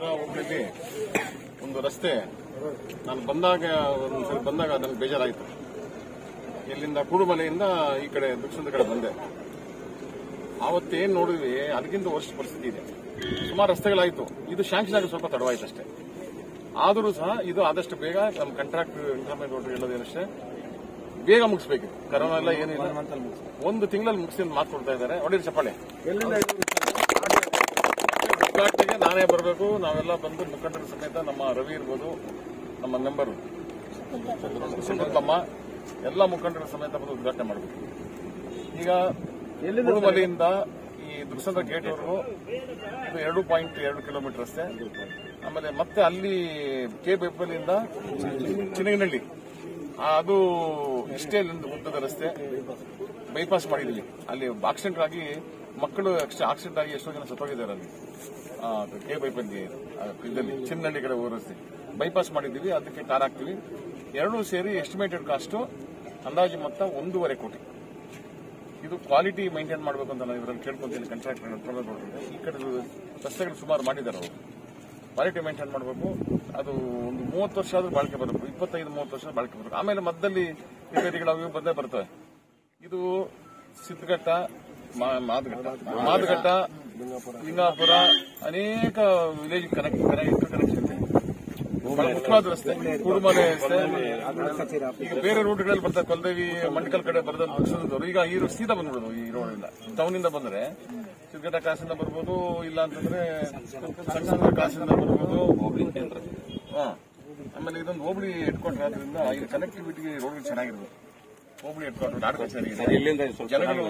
ದುರ್ಸಂದ್ರ ಹೋಗ್ಲಿಕ್ಕೆ ಒಂದು ರಸ್ತೆ ನಾನು ಬಂದಾಗ ಒಂದ್ಸರಿ ಬಂದಾಗ ನನಗೆ ಬೇಜಾರಾಯಿತು ಇಲ್ಲಿಂದ ಕುಡುಮಲೆಯಿಂದ ಈ ಕಡೆ ದುರ್ಸಂದ್ರ ಕಡೆ ಬಂದೆ ಆವತ್ತೇನ್ ನೋಡಿದ್ವಿ ಅದಕ್ಕಿಂತ ವರ್ಷ ಪರಿಸ್ಥಿತಿ ಇದೆ ಸುಮಾರು ರಸ್ತೆಗಳಾಯ್ತು ಇದು ಶಾಂಕ್ಷನ್ ಆಗಿ ಸ್ವಲ್ಪ ತಡವಾಯ್ತು ಅಷ್ಟೇ ಆದರೂ ಸಹ ಇದು ಆದಷ್ಟು ಬೇಗ ನಮ್ಮ ಕಾಂಟ್ರಾಕ್ಟ್ ಇಂಟರ್ಮೇಟ್ ರೋಡ್ ಹೇಳೋದೇನಷ್ಟೇ ಬೇಗ ಮುಗಿಸ್ಬೇಕಿತ್ತು ಕರೋನಾ ಎಲ್ಲ ಏನಿಲ್ಲ ಒಂದು ತಿಂಗಳಲ್ಲಿ ಮುಗಿಸಿ ಅಂತ ಮಾತು ಕೊಡ್ತಾ ಇದ್ದಾರೆ ಒಳ್ಳೆ ಚಪ್ಪಾಳೆ ಉದ್ಘಾಟನೆಗೆ ನಾನೇ ಬರಬೇಕು ನಾವೆಲ್ಲ ಬಂದು ಮುಖಂಡರ ಸಮೇತ ನಮ್ಮ ರವಿ ಇರ್ಬೋದು ನಮ್ಮ ಮೆಂಬರು ಸುಮಂತಮ್ಮ ಎಲ್ಲ ಮುಖಂಡರ ಸಮೇತ ಬಂದು ಉದ್ಘಾಟನೆ ಮಾಡಬೇಕು ಈಗ ಕುರುಮಲಿಯಿಂದ ಈ ದುರ್ಸಂದ್ರ ಗೇಟ್ವರೆಗೂ ಇದು ಎರಡು ಪಾಯಿಂಟ್ ಎರಡು ಕಿಲೋಮೀಟರ್ ರಸ್ತೆ ಆಮೇಲೆ ಮತ್ತೆ ಅಲ್ಲಿ ಕೆ ಬೈಪಲ್ಲಿಂದ ಚಿನ್ನಗಿನಹಳ್ಳಿ ಆ, ಅದು ಇಷ್ಟೇ ಒಂದು ಉದ್ದದ ರಸ್ತೆ ಬೈಪಾಸ್ ಮಾಡಿದ್ವಿ ಅಲ್ಲಿ ಆಕ್ಸಿಡೆಂಟ್ ಆಗಿ ಮಕ್ಕಳು ಆಕ್ಸಿಡೆಂಟ್ ಆಗಿ ಎಷ್ಟೋ ಜನ ಸತ್ತೋಗಿದ್ದಾರೆ ಅಲ್ಲಿ ಆ, ಅದು ಕೆ ಬೈಪಲ್ಲಿ ಆ, ಇದರಲ್ಲಿ ಚಿನ್ನಹಳ್ಳಿ ಕಡೆ ಹೋಗೋ ರಸ್ತೆ ಬೈಪಾಸ್ ಮಾಡಿದ್ದೀವಿ ಅದಕ್ಕೆ ಕಾರ್ ಹಾಕ್ತೀವಿ ಎರಡೂ ಸೇರಿ ಎಸ್ಟಿಮೇಟೆಡ್ ಕಾಸ್ಟ್ ಅಂದಾಜು ಮೊತ್ತ ಒಂದೂವರೆ ಕೋಟಿ ಇದು ಕ್ವಾಲಿಟಿ ಮೈಂಟೈನ್ ಮಾಡಬೇಕು ಅಂತ ನಾನು ಇದರಲ್ಲಿ ಕೇಳ್ಕೊಂತೀನಿ ಕಾಂಟ್ರಾಕ್ಟರ್ ಈ ಕಡೆ ರಸ್ತೆಗಳು ಸುಮಾರು ಮಾಡಿದ್ದಾರೆ ಅವರು ಕ್ವಾಲಿಟಿ ಮೇಂಟೈನ್ ಮಾಡಬೇಕು ಅದು ಒಂದು ಮೂವತ್ತು ವರ್ಷ ಆದ್ರೂ ಬಾಳಿಕೆ ಬರಬೇಕು ಇಪ್ಪತ್ತೈದು ಮೂವತ್ತು ವರ್ಷ ಬಾಳಿಕೆ ಬರಬೇಕು ಆಮೇಲೆ ಮಧ್ಯದಲ್ಲಿ ರಿಪೇರಿಗಳು ಅವು ಇವು ಬಂದೇ ಬರ್ತವೆ ಇದು ಸಿದ್ಧಘಟ್ಟ ಮಾ- ಮಾದಘಟ್ಟ ಮಾದಘಟ್ಟ ಲಿಂಗಾಪುರ ಅನೇಕ ವಿಲೇಜ್ ಕನೆಕ್ಟ್ ಕನೆಕ್ಟ್ ಕನೆಕ್ಷನ್ ಇದೆ ಬಹಳ ಮುಖ್ಯವಾದ ರಸ್ತೆ ಕುಡುಮಲೆ ರಸ್ತೆ ಈಗ ಬೇರೆ ರೂಟ್ಗಳಲ್ಲಿ ಬರ್ತಾರೆ ಕೊಲ್ದೇವಿ ಮಂಡ್ಕಲ್ ಕಡೆ ಬರ್ದವರು ಈಗ ಈ ರೋಡ್ ಸೀದಾ ಬಂದ್ಬಿಡೋದು ಈ ರೋಡಿಂದ ಟೌನ್ ಇಂದ ಬಂದ್ರೆ ಸಿದ್ಗಟ್ಟ ಕಾಸಿಂದ ಬರ್ಬೋದು ಇಲ್ಲ ಅಂತಂದ್ರೆ ಸಣ್ಣ ಕಾಸಿಂದ ಬರ್ಬೋದು ಹಾ. ಆಮೇಲೆ ಇದೊಂದು ಹೋಬಳಿ ಹೆಡ್ ಕ್ವಾರ್ಟರ್ ಆದ್ರಿಂದ ಈ ಕನೆಕ್ಟಿವಿಟಿ ರೋಡ್ ಚೆನ್ನಾಗಿರ್ಬೇಕು ಹೋಬಳಿ ಹೆಡ್ ಕ್ವಾರ್ಟರ್ ನಾಡು ಕಚೇರಿ ಇದೆ. ಜನಗಳು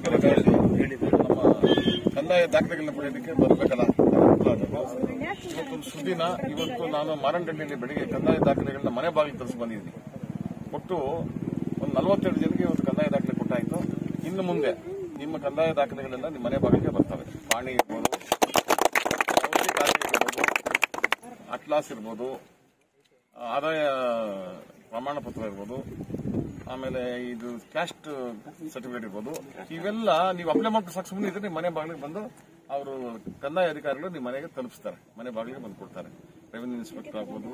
ನಮ್ಮ ಕಂದಾಯ ದಾಖಲೆಗಳನ್ನ ಪಡೆಯೋದಕ್ಕೆ ಬರಬೇಕಲ್ಲ ಇವತ್ತೊಂದು ಸುದ್ದಿನ ಇವತ್ತು ನಾನು ಮಾರಂಡಳ್ಳಿಯಲ್ಲಿ ಬೆಳಿಗ್ಗೆ ಕಂದಾಯ ದಾಖಲೆಗಳನ್ನ ಮನೆ ಬಾಗಿಲು ತರಿಸಿ ಬಂದಿದ್ದೀನಿ ಒಟ್ಟು ಒಂದು ನಲವತ್ತೆರಡು ಜನಕ್ಕೆ ಇವತ್ತು ಕಂದಾಯ ದಾಖಲೆ ಕೊಟ್ಟಾಯ್ತು ಇನ್ನು ಮುಂದೆ ನಿಮ್ಮ ಕಂದಾಯ ದಾಖಲೆಗಳೆಲ್ಲ ನಿಮ್ಮ ಮನೆ ಬಾಗಿಲಿಗೆ ಬರ್ತವೆ ಪಾಣಿ ಇರ್ಬೋದು ಯಾವುದೇ ಖಾತೆ ಇರ್ಬೋದು ಅಟ್ಲಾಸ್ ಇರ್ಬೋದು ಆದಾಯ ಪ್ರಮಾಣ ಪತ್ರ ಇರ್ಬೋದು ಆಮೇಲೆ ಇದು ಕ್ಯಾಸ್ಟ್ ಸರ್ಟಿಫಿಕೇಟ್ ಇರ್ಬೋದು ಇವೆಲ್ಲ ನೀವು ಅಪ್ಲೈ ಮಾಡ್ಕೊಂಡು ಸಾಕು ಸುಮ್ಮನೆ ಇದ್ರೆ ನಿಮ್ಮ ಮನೆ ಬಾಗಿಲಿಗೆ ಬಂದು ಅವರು ಕಂದಾಯ ಅಧಿಕಾರಿಗಳು ನಿಮ್ಮ ಮನೆಗೆ ತಲುಪಿಸ್ತಾರೆ ಮನೆ ಬಾಗಿಲಿಗೆ ಬಂದು ಕೊಡ್ತಾರೆ ರೆವಿನ್ಯೂ ಇನ್ಸ್ಪೆಕ್ಟರ್ ಆಗ್ಬೋದು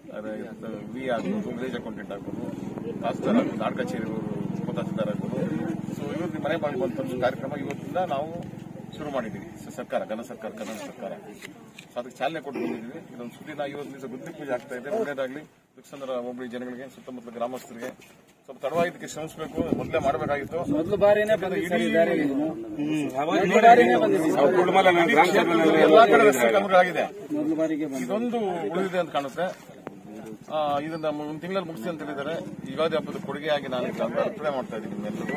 ವಿ ಆಗ್ಬೋದು ವಿಲೇಜ್ ಅಕೌಂಟೆಂಟ್ ಆಗ್ಬೋದು ತಹಸೀಲ್ದಾರ್ ಆಗ್ಬೋದು ನಾಡ್ ಕಚೇರಿ ಉಪ ತಹಸೀಲ್ದಾರ್ ಆಗ್ಬೋದು ಸೊ ಇವರು ನಿಮ್ಮ ಮನೆ ಬಾಗಿಲಿಗೆ ಬಂದು ತಲುಪಿಸೋ ಕಾರ್ಯಕ್ರಮ ಇವತ್ತಿಂದ ನಾವು ಶುರು ಮಾಡಿದ್ದೀವಿ ಸ- ಸರ್ಕಾರ ಘನ ಸರ್ಕಾರ ಕನ್ನಡ ಸರ್ಕಾರ ಸೊ ಅದಕ್ಕೆ ಚಾಲನೆ ಕೊಟ್ಟು ಬಂದಿದ್ದೀವಿ ಇದೊಂದು ಸುದ್ದಿನ ಇವತ್ತು ದಿವಸ ಬುದ್ಧಿ ಪೂಜೆ ಆಗ್ತಾ ಇದೆ ಒಳ್ಳೇದಾಗ್ಲಿ ದುಕ್ಸಂದ್ರ ಹೋಬಳಿ ಜನಗಳಿಗೆ ಸುತ್ತಮುತ್ತಲ ಗ್ರಾಮಸ್ಥರಿಗೆ ಸ್ವಲ್ಪ ತಡವಾಗಿದ್ದಕ್ಕೆ ಶ್ರಮಿಸಬೇಕು ಮೊದಲೇ ಮಾಡಬೇಕಾಗಿತ್ತು ಮೊದಲು ಬಾರಿನೇ ಬಂದಿದೆ ಸರ್ ಈ ದಾರಿಗೆ ಇದು. ಎಲ್ಲಾ ಕಡೆ ರಸ್ತೆ ಕಾಮಗಾರಿಯಾಗಿದೆ ಮೊದಲು ಬಾರಿಗೆ ಬಂದಿದೆ ಇದೊಂದು ಉಳಿದಿದೆ ಅಂತ ಕಾಣುತ್ತೆ ಆ, ಇದನ್ನ ಮು- ಒಂದು ತಿಂಗಳಲ್ಲಿ ಮುಗಿಸಿ ಅಂತ ಹೇಳಿದ್ದಾರೆ ಯುಗಾದಿ ಹಬ್ಬದ ಕೊಡುಗೆಯಾಗಿ ನಾನು ಇದನ್ನ ಅರ್ಪಣೆ ಮಾಡ್ತಾ ಇದ್ದೀನಿ ನಿಮ್ಮೆಲ್ಲರಿಗೂ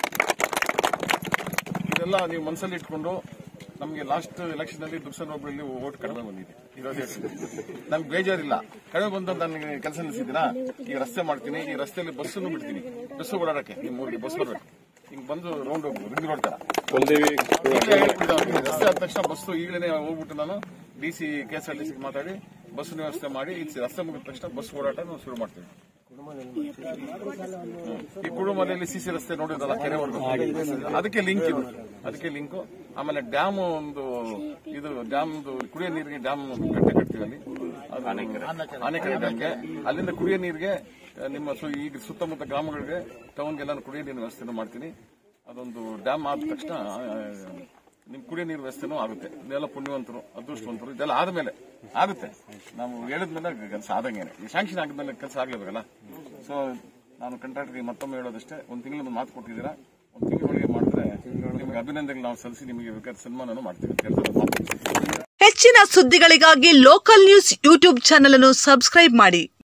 ಇದೆಲ್ಲ ನೀವು ಮನಸ್ಸಲ್ಲಿ ಇಟ್ಕೊಂಡು ನಮಗೆ ಲಾಸ್ಟ್ ಎಲೆಕ್ಷನ್ ಅಲ್ಲಿ ದುರ್ಸನ್ ಒಬ್ಬರಲ್ಲಿ ಓಟ್ ಕಡಿಮೆ ಬಂದಿದೆ ಇರೋದೇ ನಮ್ಗೆ ಬೇಜಾರಿಲ್ಲ ಕಡಿಮೆ ಬಂದ ನನಗೆ ಕೆಲಸ ನಿಲ್ಸಿದ್ದೀನಾ ಈಗ ರಸ್ತೆ ಮಾಡ್ತೀನಿ ಈ ರಸ್ತೆಯಲ್ಲಿ ಬಸ್ಸನ್ನು ಬಿಡ್ತೀನಿ ಬಸ್ ಓಡಾಡಕ್ಕೆ ನಿಮ್ಮ ಊರಿಗೆ ಬಸ್ ಬರ್ಬೇಕು ಹಿಂಗ್ ಬಂದು ರೌಂಡ್ ಹೋಗ್ಬೋದು ರಿಂಗ್ ರೋಡ್ ತರ ಈಗಲೇ ಹೇಳ್ಬಿಟ್ಟಿದ್ದಾರೆ. ರಸ್ತೆ ಆದ ತಕ್ಷಣ ಬಸ್ಸು ಈಗಲೇ ಹೋಗ್ಬಿಟ್ಟು ನಾನು D C K S R T C ಮಾತಾಡಿ ಬಸ್ ವ್ಯವಸ್ಥೆ ಮಾಡಿ ಇಲ್ಲಿ ರಸ್ತೆ ಮುಗಿದ ತಕ್ಷಣ ಬಸ್ ಓಡಾಟ ನಾವು ಶುರು ಮಾಡ್ತೀವಿ ಈ ಕುಡುಮಲೆಯಲ್ಲಿ ಸಿಸಿ ರಸ್ತೆ ನೋಡಿದ್ರಲ್ಲ ಕೆರೆವರೆಗೂ ಅದಕ್ಕೆ ಲಿಂಕ್ ಇದು ಅದಕ್ಕೆ ಲಿಂಕ್ ಆಮೇಲೆ ಡ್ಯಾಮ್ ಒಂದು ಇದು ಡ್ಯಾಮ್ ಕುಡಿಯೋ ನೀರಿಗೆ ಡ್ಯಾಮ್ ಕಟ್ಟೆ ಕಟ್ತೀವಿ ಅಲ್ಲಿ ಅದು ಆನೆಕೆರೆ ಡ್ಯಾಮ್ಗೆ ಅಲ್ಲಿಂದ ಕುಡಿಯೋ ನೀರಿಗೆ ಆ, ನಿಮ್ಮ ಸು- ಈಗ ಸುತ್ತಮುತ್ತ ಗ್ರಾಮಗಳಿಗೆ ಟೌನ್ಗೆಲ್ಲ ಕುಡಿಯೋ ನೀರಿನ ವ್ಯವಸ್ಥೆ ಮಾಡ್ತೀನಿ ಅದೊಂದು ಡ್ಯಾಮ್ ಆದ ತಕ್ಷಣ ಆ, ನಿಮ್ ಕುಡಿಯೋ ನೀರು ವ್ಯವಸ್ಥೆನೂ ಆಗುತ್ತೆ ಇದೆಲ್ಲ ಪುಣ್ಯವಂತರು ಅದೃಷ್ಟವಂತರು ಇದೆಲ್ಲ ಆದ್ಮೇಲೆ ಆಗುತ್ತೆ ನಾವು ಹೇಳಿದ್ಮೇಲೆ ಕೆಲಸ ಆದಂಗೇನೆ ಈ ಸ್ಯಾಂಕ್ಷನ್ ಆಗಿದ್ಮೇಲೆ ಕೆಲಸ ಆಗ್ಲೇಬೇಕಲ್ಲ ಸೊ ನಾನು ಕಾಂಟ್ರಾಕ್ಟರ್ಗೆ ಮತ್ತೊಮ್ಮೆ ಹೇಳೋದಷ್ಟೇ ಒಂದು ತಿಂಗಳ ಮಾತು ಕೊಟ್ಟಿದ್ದೀರಾ ಒಂದು ತಿಂಗಳೊಳಗೆ ಮಾಡಿದ್ರೆ ನಿಮಗೆ ಅಭಿನಂದನೆಗಳು ನಾವು ಸಲ್ಲಿಸಿ ನಿಮಗೆ ಬೇಕಾದ ಸನ್ಮಾನನೂ ಮಾಡ್ತೀವಿ ಅಂತ ಹೇಳ್ತಾರೆ ಮಾತು ಹೆಚ್ಚಿನ ಸುದ್ದಿಗಳಿಗಾಗಿ ಲೋಕಲ್ ನ್ಯೂಸ್ ಯೂಟ್ಯೂಬ್ ಚಾನೆಲ್ ಅನ್ನು ಸಬ್ಸ್ಕ್ರೈಬ್ ಮಾಡಿ